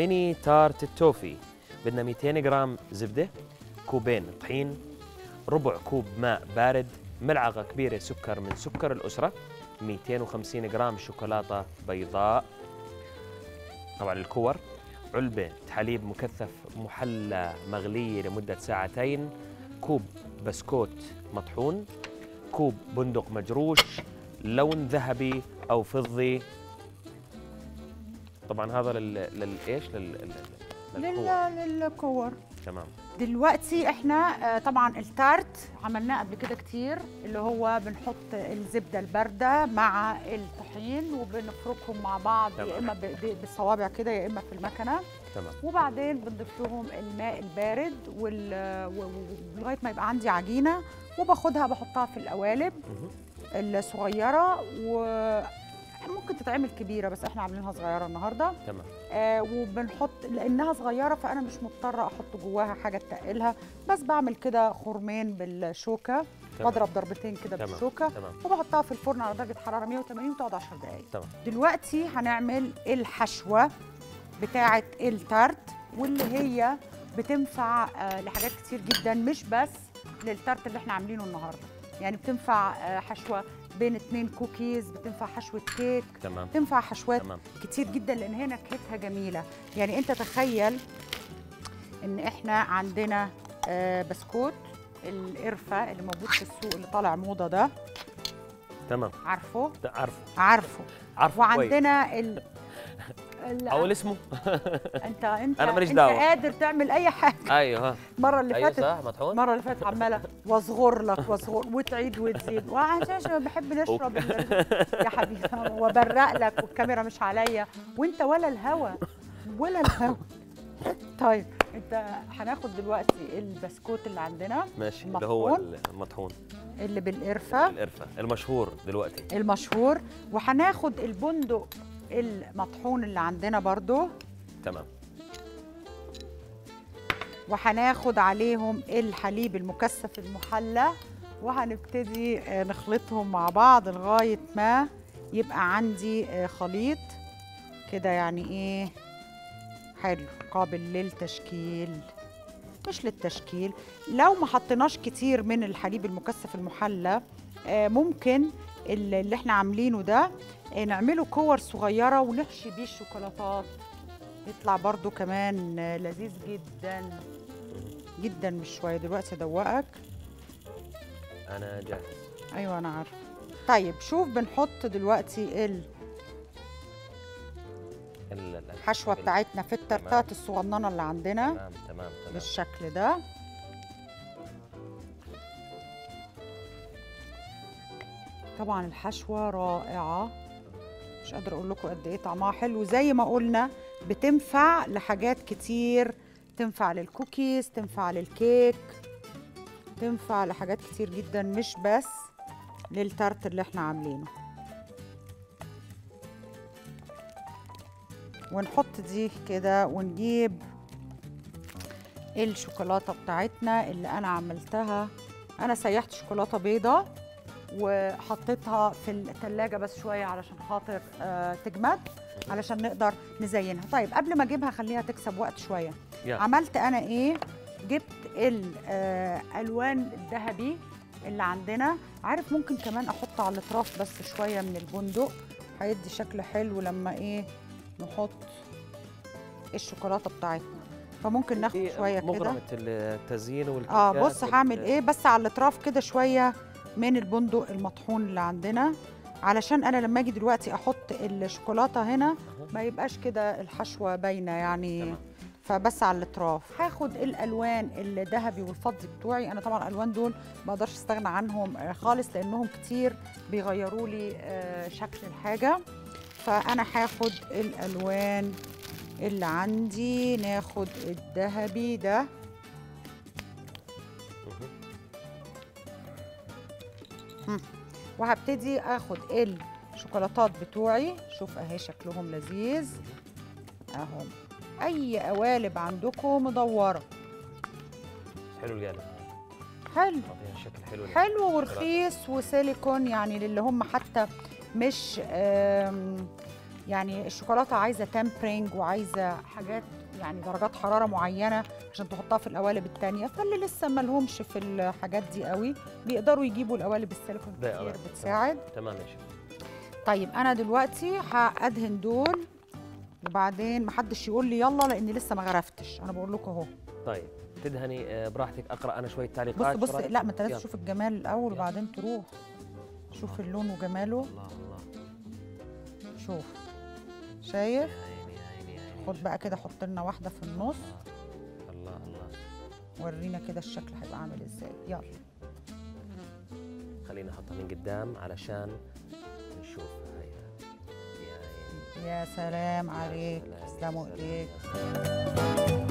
ميني تارت التوفي بدنا 200 جرام زبدة كوبين طحين ربع كوب ماء بارد ملعقة كبيرة سكر من سكر الأسرة 250 جرام شوكولاتة بيضاء طبعا الكور علبة حليب مكثف محلى مغلية لمدة ساعتين كوب بسكوت مطحون كوب بندق مجروش لون ذهبي أو فضي طبعا هذا لل للايش لل لل- للكور لل- للكور تمام دلوقتي احنا آه، طبعا التارت عملناه قبل كده كتير اللي هو بنحط الزبده البارده مع الطحين وبنفركهم مع بعض يا تمام. اما ب- ب- بالصوابع كده يا اما في المكنه تمام وبعدين بنضيف لهم الماء البارد وال- و- و- ولغايه ما يبقى عندي عجينه وباخدها بحطها في القوالب مهم. الصغيره وممكن تتعمل كبيره بس احنا عاملينها صغيره النهارده تمام آه وبنحط لانها صغيره فانا مش مضطره احط جواها حاجه تقلها بس بعمل كده خرمين بالشوكه تمام. بضرب ضربتين كده تمام. بالشوكه تمام وبحطها في الفرن على درجه حراره 180 وتقعد 10 دقائق تمام دلوقتي هنعمل الحشوه بتاعه التارت واللي هي بتنفع آه لحاجات كتير جدا مش بس للتارت اللي احنا عاملينه النهارده يعني بتنفع آه حشوه بين اتنين كوكيز بتنفع حشوه كيك تمام تنفع حشوات تمام كتير جدا لان هي نكهتها جميله يعني انت تخيل ان احنا عندنا آه، بسكوت القرفه اللي موجود في السوق اللي طالع موضه ده تمام عارفه عارفه عارفه عارفه وعندنا ال... ال... اول اسمه انت انت أنا ماليش انت دعوة. قادر تعمل اي حاجه ايوه ها المره اللي ايوه فاتت صح مطحون المره اللي فاتت عماله واصغر لك واصغر وتعيد وتزيد وعشان بحب نشرب ال- يا حبيبي وابرق لك والكاميرا مش عليا وانت ولا الهوا ولا الهوا طيب انت هناخد دلوقتي البسكوت اللي عندنا ماشي اللي هو مطحون. المطحون اللي بالقرفه القرفه المشهور دلوقتي المشهور وهناخد البندق المطحون اللي عندنا برضو تمام وهناخد عليهم الحليب المكثف المحلى وهنبتدي آه، نخلطهم مع بعض لغاية ما يبقى عندي آه، خليط كده يعني ايه حلو قابل للتشكيل مش للتشكيل لو ما حطيناش كتير من الحليب المكثف المحلى آه، ممكن ال- اللي احنا عاملينه ده آه، نعمله كور صغيرة ونحشي بيه الشوكولاتات يطلع برضو كمان آه، لذيذ جدا جدا مش شويه دلوقتي ادوقك انا جاهز ايوه انا عارفه طيب شوف بنحط دلوقتي ال- ال- ال- الحشوه ال- بتاعتنا في الترتات الصغننه اللي عندنا تمام تمام تمام بالشكل ده طبعا الحشوه رائعه مش قادره اقول لكم قد ايه طعمها حلو زي ما قلنا بتنفع لحاجات كتير تنفع للكوكيز تنفع للكيك تنفع لحاجات كتير جدا مش بس للتارت اللي احنا عاملينه ونحط دي كده ونجيب الشوكولاته بتاعتنا اللي انا عملتها انا سيحت شوكولاته بيضه وحطيتها في الثلاجه بس شويه علشان خاطر آه تجمد علشان نقدر نزينها طيب قبل ما اجيبها خليها تكسب وقت شويه يلا. عملت انا ايه جبت الالوان الذهبي اللي عندنا عارف ممكن كمان احط على الاطراف بس شويه من البندق هيدي شكل حلو لما ايه نحط الشوكولاته بتاعتنا فممكن ناخد دي شويه كده مغرمه التزيين والكيكات اه بص وال- هعمل ايه بس على الاطراف كده شويه من البندق المطحون اللي عندنا علشان انا لما اجي دلوقتي احط الشوكولاته هنا أهو. ما يبقاش كده الحشوه باينه يعني تمام. فبس على الاطراف هاخد الالوان الذهبي والفضي بتوعي انا طبعا الالوان دول ما اقدرش استغنى عنهم آه، خالص لانهم كتير بيغيروا لي آه، شكل الحاجه فانا هاخد الالوان اللي عندي ناخد الذهبي ده مهم. وهبتدي اخد الشوكولاتات بتوعي شوف اهي شكلهم لذيذ اهم اي قوالب عندكم مدوره حلو القالب حلو تعطيها شكل حلو لل- حلو ورخيص وسيليكون يعني للي هم حتى مش آم، يعني الشوكولاته عايزه تامبرينج وعايزه حاجات يعني درجات حراره معينه عشان تحطها في القوالب التانية فاللي لسه ما لهمش في الحاجات دي قوي بيقدروا يجيبوا القوالب السيليكون بقى- كتير بقى. بتساعد تمام يا شيف طيب انا دلوقتي هادهن دول وبعدين محدش يقول لي يلا لاني لسه ما غرفتش انا بقول لكم اهو طيب تدهني آه، براحتك اقرا انا شويه بص تعليقات بص شو رأيك؟ لا ما انت لازم يلا. تشوف الجمال الاول يلا. وبعدين تروح شوف اللون وجماله الله الله شوف شايف يا عيني يا عيني يا عيني خد بقى كده حط لنا واحده في النص الله الله ورينا كده الشكل هيبقى عامل ازاي يلا خلينا احطها من قدام علشان نشوف هاي يا عيني يا سلام يا عليك سلام، يا تسلموا سلام، ايديك يا سلام.